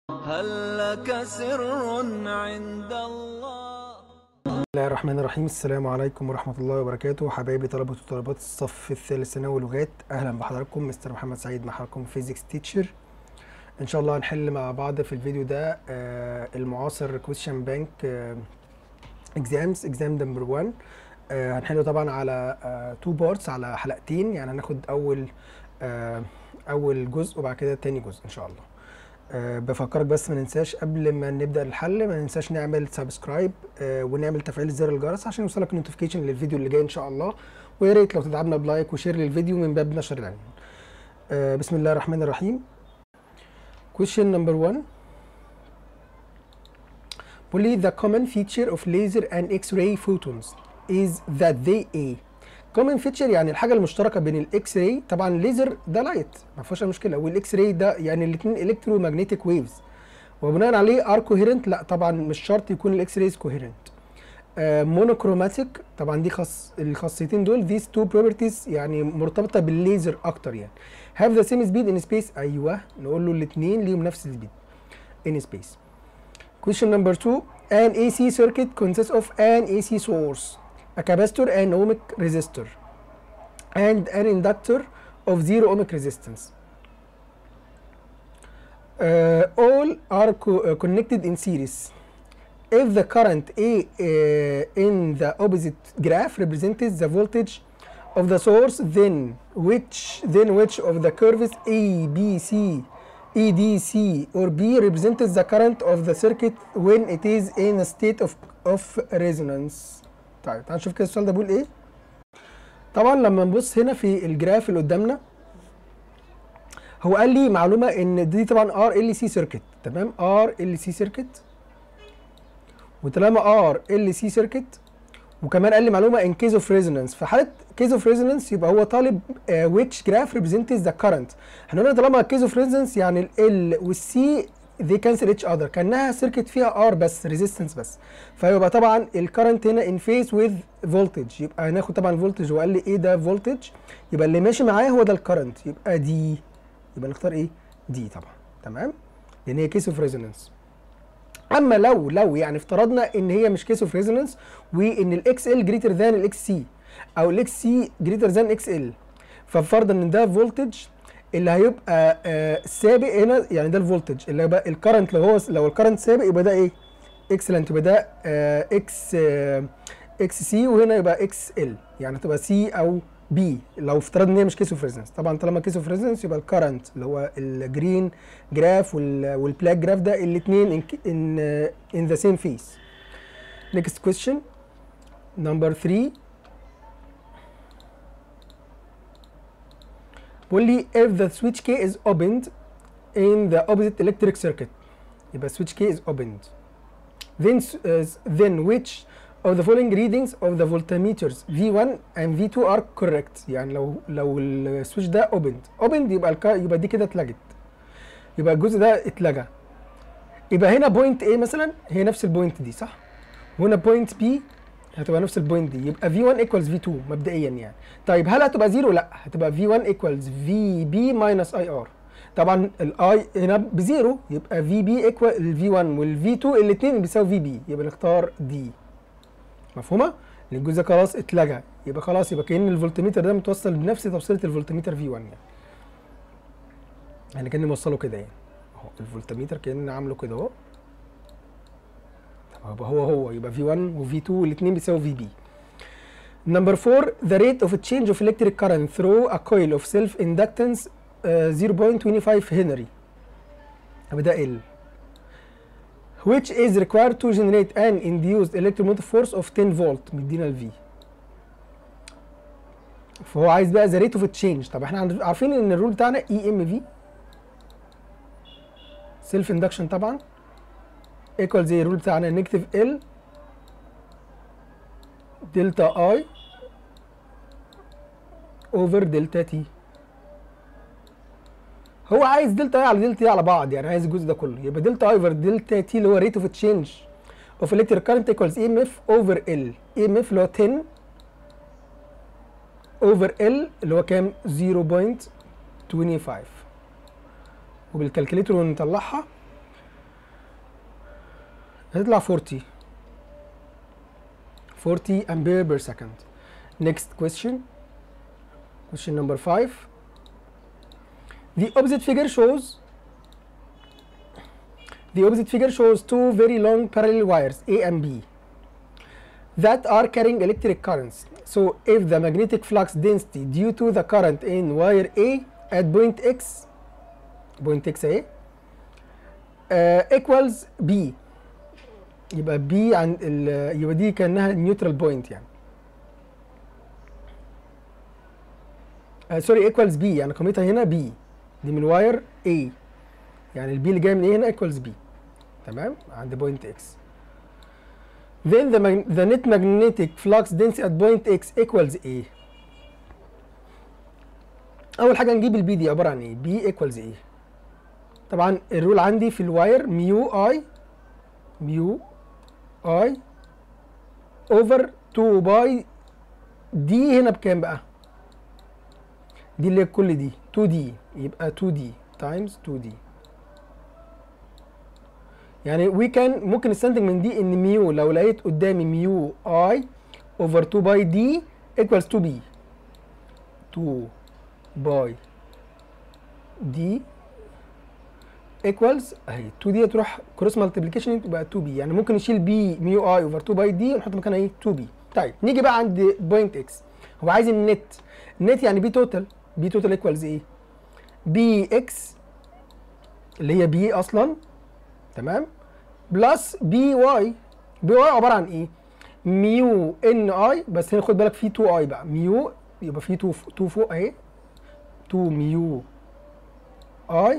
هل لك سر عند الله بسم الله الرحمن الرحيم السلام عليكم ورحمة الله وبركاته حبايبي طلبة وطالبات الصف الثالث ثانوي لغات أهلا بحضراتكم مستر محمد سعيد مع حضراتكم فيزيكس تيتشر إن شاء الله هنحل مع بعض في الفيديو ده آه المعاصر كويشن بانك اكزامز اكزام نمبر 1 آه هنحله طبعا على تو آه بارتس على حلقتين يعني هناخد أول آه أول جزء وبعد كده تاني جزء إن شاء الله أه بفكرك بس ما ننساش قبل ما نبدا الحل ما ننساش نعمل سبسكرايب أه ونعمل تفعيل زر الجرس عشان يوصلك نوتيفيكيشن للفيديو اللي جاي ان شاء الله ويا ريت لو تدعمنا بلايك وشير للفيديو من باب نشر العلم أه بسم الله الرحمن الرحيم question number 1 بيقول لي the common feature of laser and x-ray photons is that they a كومن فيتشر يعني الحاجه المشتركه بين الاكس راي طبعا الليزر ده لايت ما فيهوش مشكله والاكس راي ده يعني الاثنين الكترو ماجنتيك ويفز وبناء عليه ار كوهيرنت لا طبعا مش شرط يكون الاكس رايز كوهيرنت مونوكروماتيك طبعا دي خاص الخاصيتين دول these two properties يعني مرتبطه بالليزر اكتر يعني have the same speed in space ايوه نقول له الاثنين ليهم نفس السبيد in space question number 2 an AC circuit consists of an AC source a capacitor and ohmic resistor and an inductor of zero ohmic resistance. Uh, all are co uh, connected in series. If the current A uh, in the opposite graph represents the voltage of the source, then which then which of the curves A, B, C, E, D, C or B represents the current of the circuit when it is in a state of, of resonance. طيب تعال نشوف كده السؤال ده بيقول ايه طبعا لما نبص هنا في الجراف اللي قدامنا هو قال لي معلومه ان دي طبعا ار ال سي سيركت تمام ار ال سي سيركت وطالما ار ال سي سيركت وكمان قال لي معلومه ان كيز اوف ريزونانس في حاله كيز اوف ريزونانس يبقى هو طالب ويتش جراف ريبريزنتس ذا كرنت احنا قلنا طالما كيز اوف ريزونانس يعني ال والسي they cancel each other كانها سيركت فيها ار بس ريزيستنس بس فيبقى طبعا الكرنت هنا ان فيس وذ فولتج يبقى هناخد طبعا فولتج وقال لي ايه ده فولتج يبقى اللي ماشي معاه هو ده الكرنت يبقى دي يبقى نختار ايه دي طبعا تمام لان هي كيس اوف ريزونانس اما لو لو يعني افترضنا ان هي مش كيس اوف ريزونانس وان الاكس ال جريتر ذان الاكس سي او الاكس سي جريتر ذان اكس ال ففرضا ان ده فولتج اللي هيبقى آه سابق هنا يعني ده الفولتج اللي هيبقى الكرنت لو هو لو الكرنت سابق يبقى ده ايه اكسلنت يبقى ده آه اكس آه اكس سي وهنا يبقى اكس ال يعني تبقى سي او بي لو افترضنا ان هي مش كيس اوف ريزونانس طبعا طالما كيس اوف ريزونانس يبقى الكرنت اللي هو الجرين جراف والبلاك جراف ده الاثنين ان ان ذا سيم فيس next question number 3 بيقول لي if the switch K is opened in the opposite electric circuit يبقى switch K is opened then uh, then which of the following readings of the voltmeters V1 and V2 are correct يعني لو لو السويتش ده opened opened يبقى الك... يبقى دي كده اتلغت يبقى الجزء ده اتلغى يبقى هنا بوينت A مثلا هي نفس البوينت دي صح وهنا بوينت B هتبقى نفس البوينت دي يبقى V1 equals V2 مبدئيا يعني طيب هل هتبقى زيرو لا هتبقى V1 equals VB minus IR طبعا الاي هنا بزيرو يبقى VB equal V1 والV2 الاثنين بيساوي VB يبقى نختار دي مفهومه الجزء خلاص اتلغى يبقى خلاص يبقى كأن الفولتميتر ده متوصل بنفس توصيله الفولتميتر V1 يعني يعني كأني موصله كده يعني اهو الفولتميتر كأني عامله كده اهو يبقى هو هو يبقى V1 و V2 الاثنين بيساوي VB. Number 4 the rate of change of electric current through a coil of self inductance uh, 0.25 Henry. يبقى ده L. which is required to generate an induced electromotive force of 10 volt مدينا ال V. فهو عايز بقى the rate of change طب احنا عارفين ان الرول بتاعنا EMV self induction طبعا ايكوال زي الرول بتاعنا نيجاتيف ال دلتا اي اوفر دلتا تي هو عايز دلتا اي على دلتا تي على بعض يعني عايز الجزء ده كله يبقى دلتا اي اوفر دلتا تي اللي هو ريت اوف تشينج اوف الكتريك كارنت ايكوالز اي ام اف اوفر ال اي ام اف اللي هو 10 اوفر ال اللي هو كام 0.25 وبالكالكوليتر ونطلعها هتطلع 40 40 ampere per second next question question number 5 the opposite figure shows the opposite figure shows two very long parallel wires A and B that are carrying electric currents. So if the magnetic flux density due to the current in wire A at point X point X اهي uh, equals B يبقى B عن ال يبقى دي كانها نيوترال بوينت يعني سوري ايكوالز بي يعني قيمتها هنا بي دي من واير A يعني البي اللي جاي من ايه هنا ايكوالز بي تمام عند بوينت اكس then the, mag the net magnetic flux density at point x equals A اول حاجه نجيب البي دي عباره عن ايه بي equals A طبعا الرول عندي في الواير ميو اي ميو اي اوفر 2 باي دي هنا بكام بقى دي اللي هي كل دي 2 دي يبقى 2 دي تايمز 2 دي يعني وي كان ممكن نستنتج من دي ان ميو لو لقيت قدامي ميو اي اوفر 2 باي دي ايكوالز 2 بي 2 باي دي ايكوالز اهي 2 دي تروح كروس مالتيبليكيشن تبقى 2 بي يعني ممكن نشيل بي ميو اي اوفر 2 باي دي ونحط مكانها ايه 2 بي طيب نيجي بقى عند بوينت اكس هو عايز النت النت يعني بي توتال بي توتال ايكوالز ايه بي اكس اللي هي بي اصلا تمام بلس بي واي بي واي عباره عن ايه ميو ان اي بس هنا خد بالك في 2 اي بقى ميو يبقى في 2 2 فوق اهي 2 ميو اي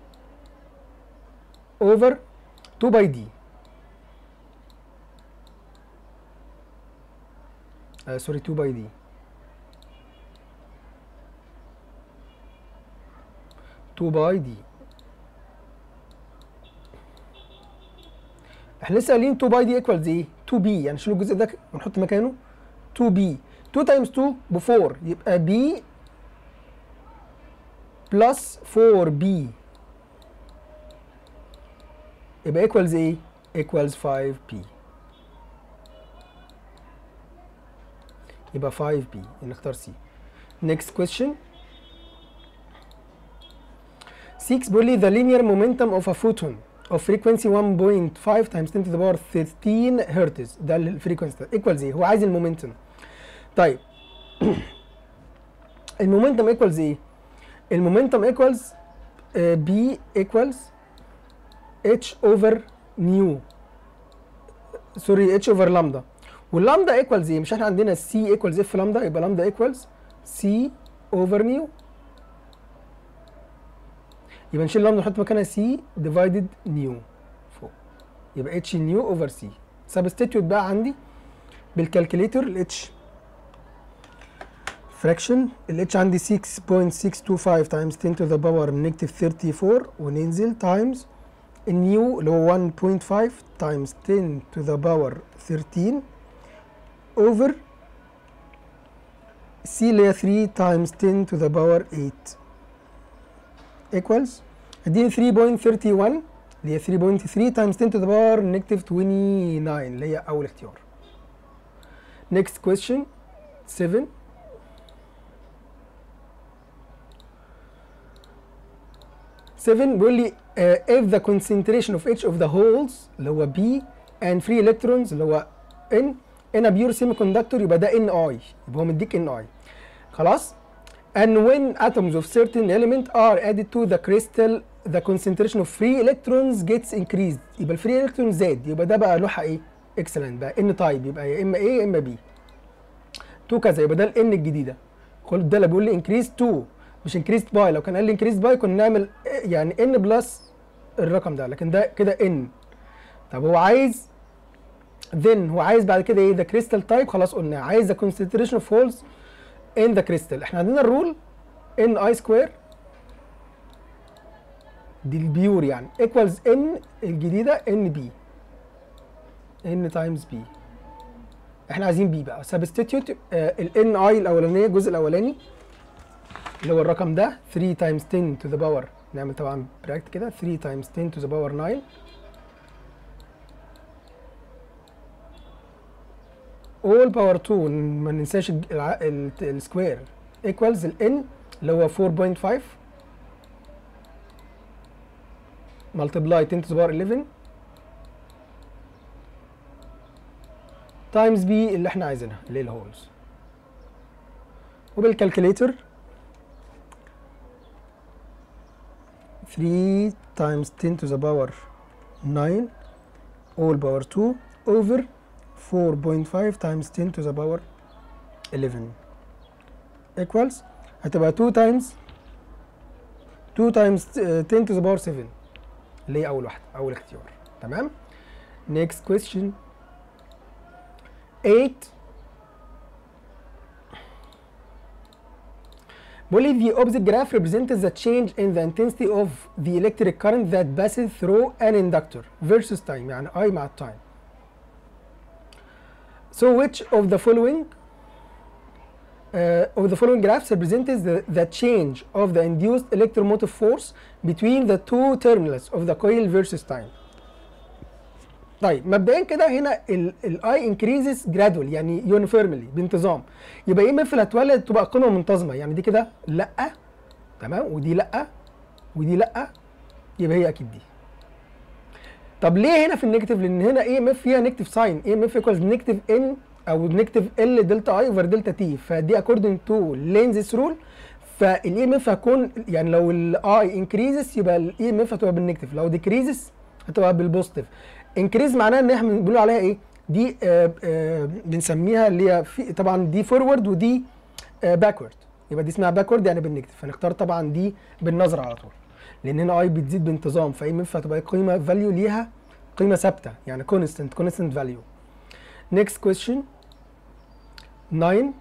اوفر 2 باي دي آه سوري 2 باي دي 2 باي دي احنا لسه قايلين 2 باي دي ايكوالز ايه 2 بي يعني شيلوا الجزء ده ونحط مكانه 2 بي 2 تايمز 2 ب 4 يبقى بي بلس 4 بي يبقى ايكوالز ايه ايكوالز 5 بي يبقى 5 بي نختار سي next question 6 بيقول لي the linear momentum of a photon of frequency 1.5 times 10 to the power 13 هرتز ده الفريكونسي ده ايكوالز ايه هو عايز المومنتم طيب المومنتم ايكوالز ايه المومنتم ايكوالز بي ايكوالز اتش اوفر نيو سوري اتش اوفر لامدا واللامدا ايكوالز ايه مش احنا عندنا سي ايكوالز اف لامدا يبقى لامدا ايكوالز سي اوفر نيو يبقى نشيل لامدا نحط مكانها سي ديفايدد نيو فوق يبقى اتش نيو اوفر سي سبستيتيوت بقى عندي بالكالكوليتر الاتش فراكشن الاتش عندي 6.625 تايمز 10 تو ذا باور نيجاتيف 34 وننزل تايمز النيو اللي هو 1.5 تايمز 10 تو ذا باور 13 اوفر سي اللي هي 3 تايمز 10 تو ذا باور 8 equals اديني 3.31 اللي هي 3.3 تايمز 10 to the power نيجاتيف 29 اللي هي اول اختيار. next question 7 7 بيقول لي uh, if the concentration of each of the holes اللي هو B and free electrons اللي هو N in a pure semiconductor يبقى ده Ni يبقى هو مديك Ni خلاص and when atoms of certain element are added to the crystal the concentration of free electrons gets increased يبقى الفري electrons زاد يبقى ده بقى لوحه ايه excellent بقى n type يبقى يا اما A يا اما B 2 كذا يبقى ده ال n الجديده خد ده اللي بيقول لي increase 2 مش increased by لو كان قال لي increased by كنا نعمل يعني n بلس الرقم ده لكن ده كده n طب هو عايز then هو عايز بعد كده ايه ده crystal type خلاص قلنا عايز the concentration of holes in the crystal احنا عندنا الرول ان اي سكوير دي البيور يعني ايكوالز ان الجديده ان بي ان تايمز بي احنا عايزين بي بقى سبستيتيوت الان اي الاولانيه الجزء الاولاني اللي هو الرقم ده 3 تايمز 10 تو ذا باور نعمل طبعا براكت كده 3 تايمز 10 تو ذا باور 9 all باور 2 ما ننساش الج- الع- ال- السكوير equals ال n اللي هو 4.5 multiply 10 to the power 11 times b اللي احنا عايزينها اللي هي الهولز وبالكالكوليتر 3 times 10 to the power 9 all power 2 over 4.5 times 10 to the power 11 equals هتبقى 2 times 2 times uh, 10 to the power 7 اللي هي أول واحدة أول اختيار تمام next question 8 بيقول لي the opposite graph represents the change in the intensity of the electric current that passes through an inductor versus time يعني I مع التايم So which of the following uh, of the following graphs represents the, the change of the induced electromotive force between the two terminals of the coil versus time طيب مبدئيا كده هنا الاي انكريزز جرادوال يعني يونيفورملي بانتظام يبقى ايه مفل هتولد تبقى قيمه منتظمه يعني دي كده لا تمام ودي لا ودي لا يبقى هي اكيد دي طب ليه هنا في النيجاتيف لان هنا اي ام اف فيها نيجاتيف ساين اي ام اف ايكوالز نيجاتيف ان او نيجاتيف ال دلتا اي اوفر دلتا تي فدي اكوردنج تو لينزس رول فالاي ام اف هتكون يعني لو الاي انكريزز يبقى الاي ام اف هتبقى بالنيجاتيف لو ديكريزز هتبقى بالبوزيتيف انكريز معناها ان احنا بنقول عليها ايه دي آه آه بنسميها اللي هي في طبعا دي فورورد ودي آه باكورد يبقى دي اسمها باكورد يعني بالنيجاتيف فنختار طبعا دي بالنظره على طول لان هنا اي بتزيد بانتظام فاي ام اف هتبقى قيمه فاليو ليها قيمه ثابته يعني كونستنت كونستنت فاليو next question 9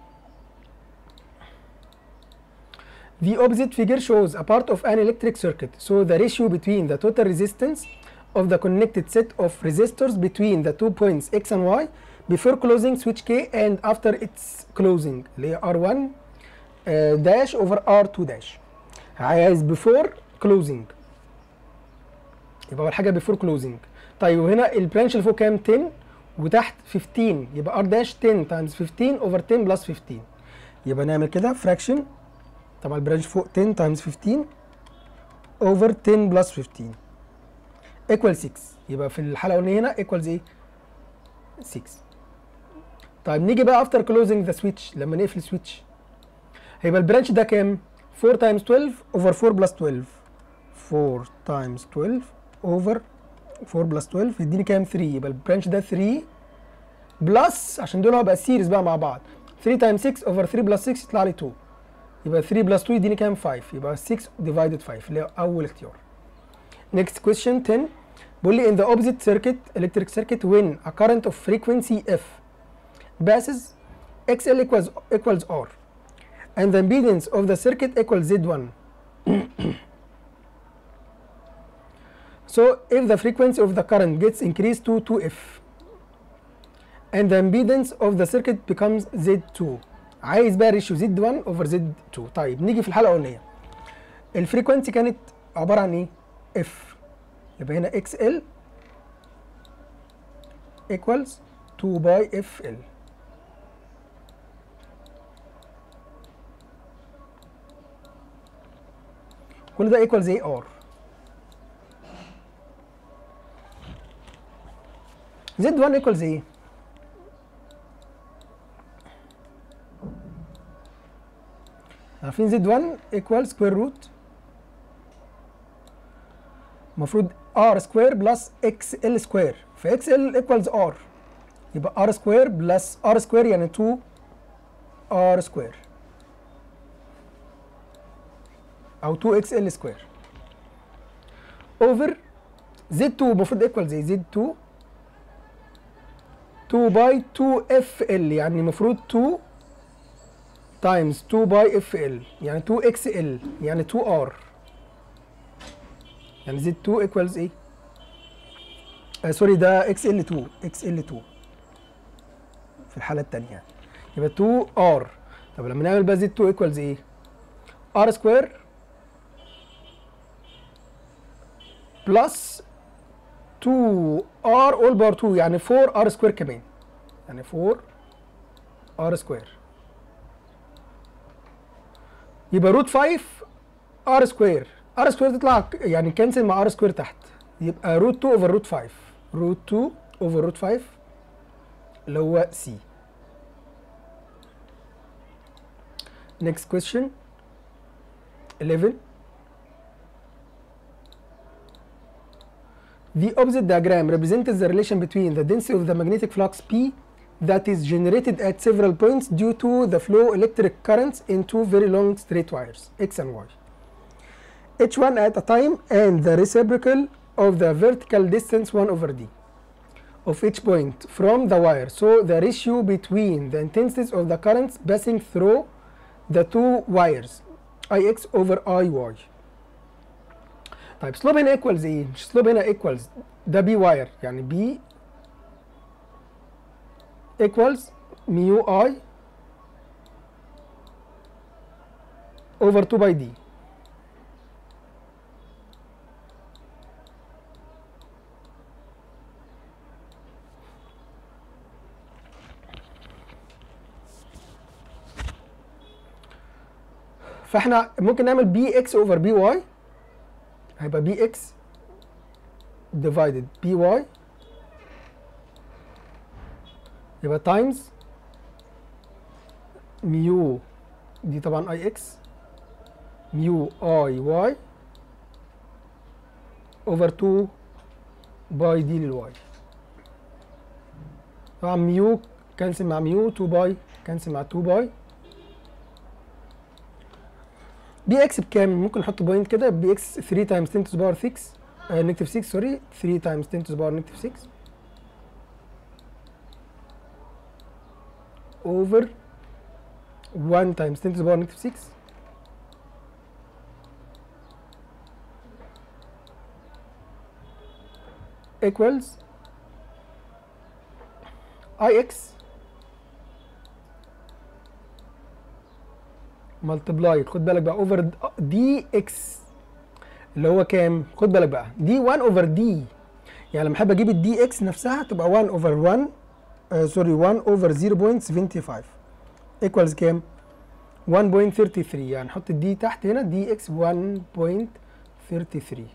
The opposite figure shows a part of an electric circuit so the ratio between the total resistance of the connected set of resistors between the two points x and y before closing switch k and after its closing اللي هي r1 uh, dash over r2 dash عايز before closing يبقى اول حاجه before closing طيب وهنا البرانش اللي فوق كام 10 وتحت 15 يبقى r dash 10 times 15 over 10 plus 15 يبقى نعمل كده fraction طبعا البرانش فوق 10 times 15 over 10 plus 15 equal 6 يبقى في الحلقه الاولانيه هنا equals ايه 6 طيب نيجي بقى after closing the switch لما نقفل السويتش هيبقى البرانش ده كام 4 times 12 over 4 plus 12 4 times 12 over 4 plus 12 يديني كام 3 يبقى البرانش ده 3 بلس عشان دول هبقى سيريز بقى مع بعض 3 times 6 over 3 plus 6 يطلع لي 2 يبقى 3 بلس 2 يديني كام 5 يبقى 6 divided 5 اللي هي اول اختيار next question 10 بيقول لي in the opposite circuit electric circuit when a current of frequency f passes xl equals equals r and the impedance of the circuit equals z1 so if the frequency of the current gets increased to 2f and the impedance of the circuit becomes z2 عايز بقى ريشيو زد 1 اوفر زد 2 طيب نيجي في الحلقه الاولانيه الفريكونسي كانت عباره عن ايه اف يبقى هنا اكس ال equals 2 باي اف ال كل ده equals ايه ار زد 1 equals ايه عارفين زد 1 equal square root المفروض r سكوير بلس اكس ال سكوير فاكس ال equals r يبقى r سكوير بلس r سكوير يعني 2 r سكوير او 2 اكس ال سكوير اوفر زد 2 المفروض equals زي زد 2 2 باي 2 اف ال يعني المفروض 2 تايمز 2 باي اف ال يعني 2 اكس ال يعني 2 ار يعني زد 2 ايكوالز ايه؟ آه سوري ده اكس ال 2 اكس ال 2 في الحاله الثانيه يعني يبقى 2 ار طب لما نعمل بقى زد 2 ايكوالز ايه؟ ار سكوير بلس 2 ار اول بار 2 يعني 4 ار سكوير كمان يعني 4 ار سكوير يبقى روت 5 ار سكوير ار سكوير تطلع ك- يعني كنسل مع ار سكوير تحت يبقى روت 2 اوفر روت 5 روت 2 اوفر روت 5 اللي هو سي next question 11 The opposite diagram represents the relation between the density of the magnetic flux P that is generated at several points due to the flow electric currents in two very long straight wires, X and Y. Each one at a time and the reciprocal of the vertical distance 1 over d of each point from the wire. So the ratio between the intensities of the currents passing through the two wires Ix over Iy. طيب سلوب هنا ايكوالز ايه؟ مش سلوب هنا ايكوالز ده بي واير يعني بي ايكوالز ميو اي اوفر 2 باي دي فاحنا ممكن نعمل بي اكس اوفر بي واي هيبقى بي اكس ديفايدد بي واي يبقى تايمز ميو دي طبعا اي اكس ميو اي واي اوفر 2 باي دي للواي طبعا ميو كنسل مع ميو 2 باي كنسل مع 2 باي بي اكس بكام؟ ممكن نحط بوينت كده بي اكس 3 تايمز 10 تو باور 6 نيجاتيف 6 سوري 3 تايمز 10 تو باور نيجاتيف 6 اوفر 1 تايمز 10 تو باور نيجاتيف 6 equals ix ملتبلاي خد بالك بقى اوفر دي اكس اللي هو كام خد بالك بقى دي 1 اوفر دي يعني لما احب اجيب الدي اكس نفسها تبقى 1 اوفر 1 آه سوري 1 اوفر 0.75 ايكوالز كام 1.33 يعني نحط الدي تحت هنا دي اكس 1.33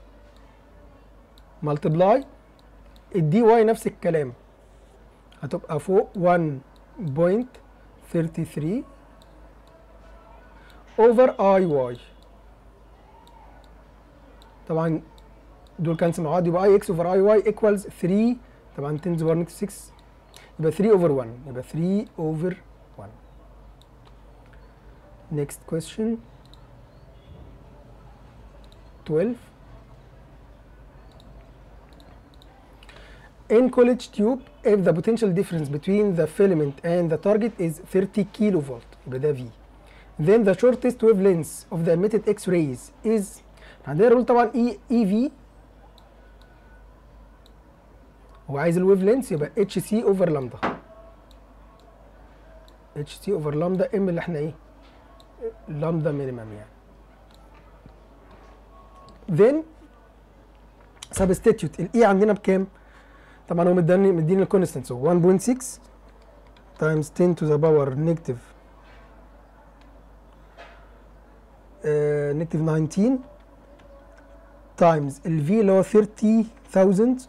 ملتبلاي الدي واي نفس الكلام هتبقى فوق 1.33 اوفر اي واي طبعا دول كانسل مع بعض يبقى اي اكس اوفر اي واي ايكوالز 3 طبعا 10 باور نيجاتيف 6 يبقى 3 اوفر 1 يبقى 3 اوفر 1 next question 12 In college tube, if the potential difference between the filament and the target is 30 kilovolt, يبقى ده V. Then the shortest wavelength of the emitted X-rays is عندنا رول طبعا E EV هو عايز الويف لينس يبقى اتش سي اوفر لامدا اتش سي اوفر لامدا ام اللي احنا ايه لامدا مينيمم يعني then substitute الاي عندنا بكام طبعا هو مديني مديني الكونستنت 1.6 times 10 to the power negative uh, negative 19 times ال V اللي هو 30000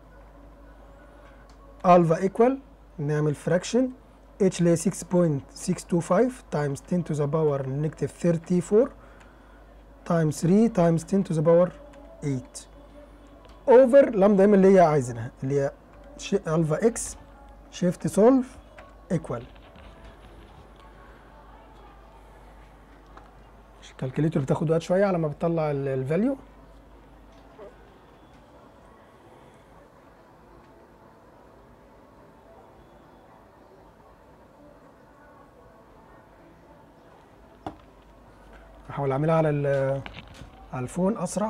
alpha equal نعمل fraction H اللي هي 6.625 times 10 to the power negative 34 times 3 times 10 to the power 8 over لامدا ام اللي هي عايزينها اللي هي الفا اكس شيفت سولف ايكوال الكالكوليتور بتاخد وقت شويه على ما بتطلع الفاليو هحاول اعملها على ال- على الفون اسرع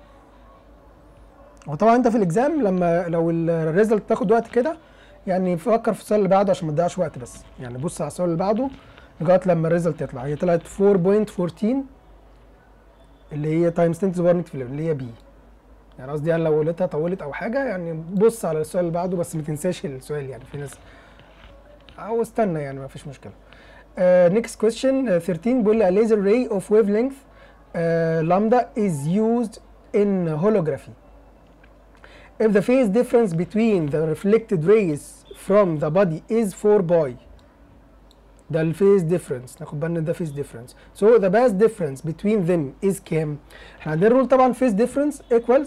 وطبعا انت في الاكزام لما لو الريزلت تاخد وقت كده يعني فكر في السؤال اللي بعده عشان ما تضيعش وقت بس يعني بص على السؤال اللي بعده لغايه لما الريزلت يطلع هي طلعت 4.14 اللي هي تايمز 10 تو باور اللي هي بي يعني قصدي يعني لو قلتها طولت او حاجه يعني بص على السؤال اللي بعده بس ما تنساش السؤال يعني في ناس او استنى يعني ما فيش مشكله نيكست كويستشن 13 بيقول لي a laser ray of wavelength uh, lambda is used in holography if the phase difference between the reflected rays from the body is 4 pi ده الفيز ديفرنس ناخد بالنا ده فيز ديفرنس سو ذا باس ديفرنس between them is كام احنا عندنا رول طبعا فيز ديفرنس equals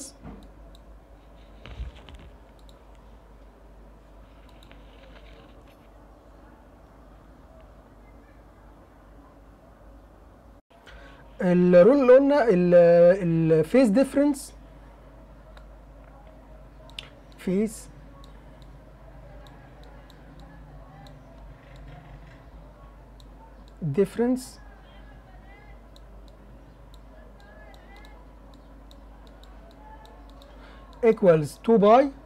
الرول اللي قلنا الفيز ديفرنس فيز difference equals 2 pi